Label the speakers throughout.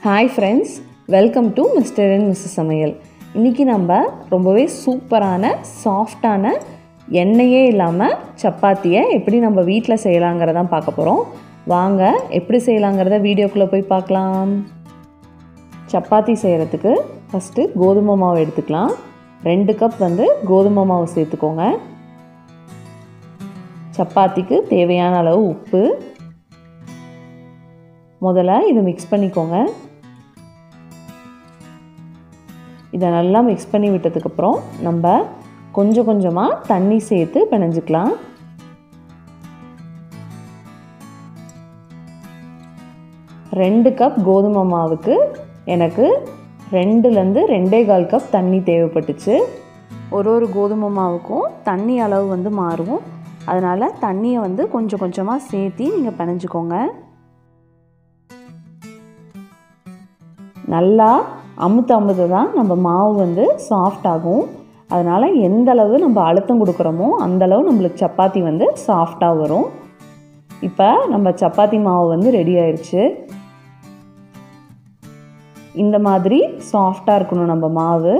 Speaker 1: hi friends welcome to mister and missus சமையல் இன்றைக்கி நம்ம ரொம்பவே சூப்பரான சாஃப்டான எண்ணெயே இல்லாமல் சப்பாத்தியை எப்படி நம்ம வீட்டில் செய்யலாங்கிறதான் பார்க்க போகிறோம் வாங்க எப்படி செய்யலாங்கிறத வீடியோக்குள்ளே போய் பார்க்கலாம் சப்பாத்தி செய்கிறதுக்கு ஃபஸ்ட்டு கோதுமை மாவு எடுத்துக்கலாம் ரெண்டு கப் வந்து கோதுமை மாவு சேர்த்துக்கோங்க சப்பாத்திக்கு தேவையான அளவு உப்பு முதல்ல இதை மிக்ஸ் பண்ணிக்கோங்க இதை நல்லா மிக்ஸ் பண்ணி விட்டதுக்கப்புறம் நம்ம கொஞ்சம் கொஞ்சமாக தண்ணி சேர்த்து பிணைஞ்சிக்கலாம் ரெண்டு கப் கோதுமை மாவுக்கு எனக்கு ரெண்டுலேருந்து ரெண்டே கால் கப் தண்ணி தேவைப்பட்டுச்சு ஒரு ஒரு கோதுமை மாவுக்கும் தண்ணி அளவு வந்து மாறும் அதனால் தண்ணியை வந்து கொஞ்சம் கொஞ்சமாக சேர்த்தி நீங்கள் பிணைஞ்சிக்கோங்க நல்லா அமுத்து அமுத்து தான் நம்ம மாவு வந்து சாஃப்ட் ஆகும் அதனால் எந்த அளவு நம்ம அழுத்தம் கொடுக்குறோமோ அந்தளவு நம்மளுக்கு சப்பாத்தி வந்து சாஃப்டாக வரும் இப்போ நம்ம சப்பாத்தி மாவு வந்து ரெடி ஆயிடுச்சு இந்த மாதிரி சாஃப்டாக இருக்கணும் நம்ம மாவு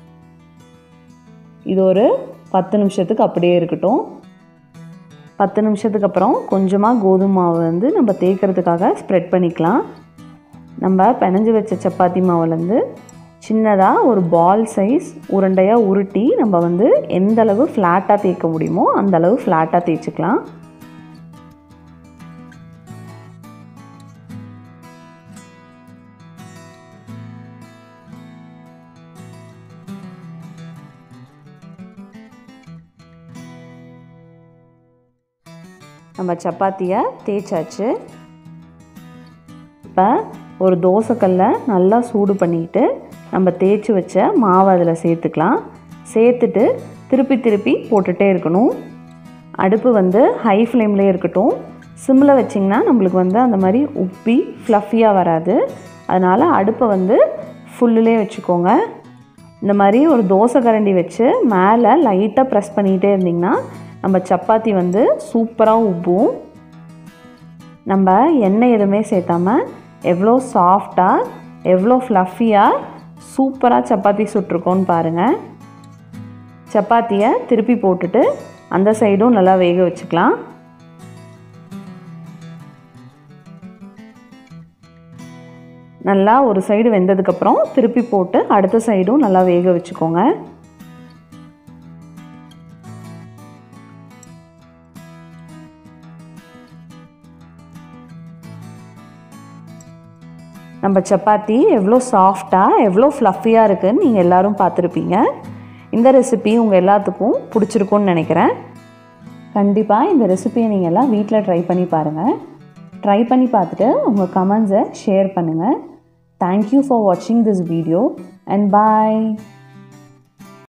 Speaker 1: இது ஒரு பத்து நிமிஷத்துக்கு அப்படியே இருக்கட்டும் பத்து நிமிஷத்துக்கு அப்புறம் கொஞ்சமாக கோதுமை மாவு வந்து நம்ம தேய்க்கிறதுக்காக ஸ்ப்ரெட் பண்ணிக்கலாம் நம்ம பிணைஞ்சு வச்ச சப்பாத்தி மாவுலேருந்து சின்னதாக ஒரு பால் சைஸ் உருண்டையாக உருட்டி நம்ம வந்து எந்த அளவு ஃப்ளாட்டாக தேய்க்க முடியுமோ அந்த அளவு ஃப்ளாட்டாக தேய்ச்சிக்கலாம் நம்ம சப்பாத்தியை தேய்ச்சாச்சு இப்போ ஒரு தோசைக்கல்லை நல்லா சூடு பண்ணிக்கிட்டு நம்ம தேய்ச்சி வச்ச மாவை அதில் சேர்த்துக்கலாம் சேர்த்துட்டு திருப்பி திருப்பி போட்டுகிட்டே இருக்கணும் அடுப்பு வந்து ஹை ஃப்ளேம்லேயே இருக்கட்டும் சிம்மில் வச்சிங்கன்னா நம்மளுக்கு வந்து அந்த மாதிரி உப்பி ஃப்ளஃபியாக வராது அதனால் அடுப்பை வந்து ஃபுல்லுலே வச்சுக்கோங்க இந்த மாதிரி ஒரு தோசை கரண்டி வச்சு மேலே லைட்டாக ப்ரெஸ் பண்ணிக்கிட்டே இருந்திங்கன்னா நம்ம சப்பாத்தி வந்து சூப்பராக உப்பும் நம்ம எண்ணெய் எதுவுமே சேர்த்தாமல் எவ்வளோ சாஃப்டாக எவ்வளோ ஃப்ளஃபியாக சூப்பராக சப்பாத்தி சுட்ருக்கோன்னு பாருங்கள் சப்பாத்தியை திருப்பி போட்டுட்டு அந்த சைடும் நல்லா வேக வச்சுக்கலாம் நல்லா ஒரு சைடு வெந்ததுக்கப்புறம் திருப்பி போட்டு அடுத்த சைடும் நல்லா வேக வச்சுக்கோங்க நம்ம சப்பாத்தி எவ்வளோ சாஃப்டாக எவ்வளோ ஃப்ளஃபியாக இருக்குதுன்னு நீங்கள் எல்லோரும் பார்த்துருப்பீங்க இந்த ரெசிபி உங்கள் எல்லாத்துக்கும் பிடிச்சிருக்குன்னு நினைக்கிறேன் கண்டிப்பாக இந்த ரெசிபியை நீங்கள் எல்லாம் வீட்டில் ட்ரை பண்ணி பாருங்கள் ட்ரை பண்ணி பார்த்துட்டு உங்கள் கமெண்ட்ஸை ஷேர் பண்ணுங்கள் தேங்க்யூ ஃபார் வாட்சிங் திஸ் வீடியோ அண்ட் பாய்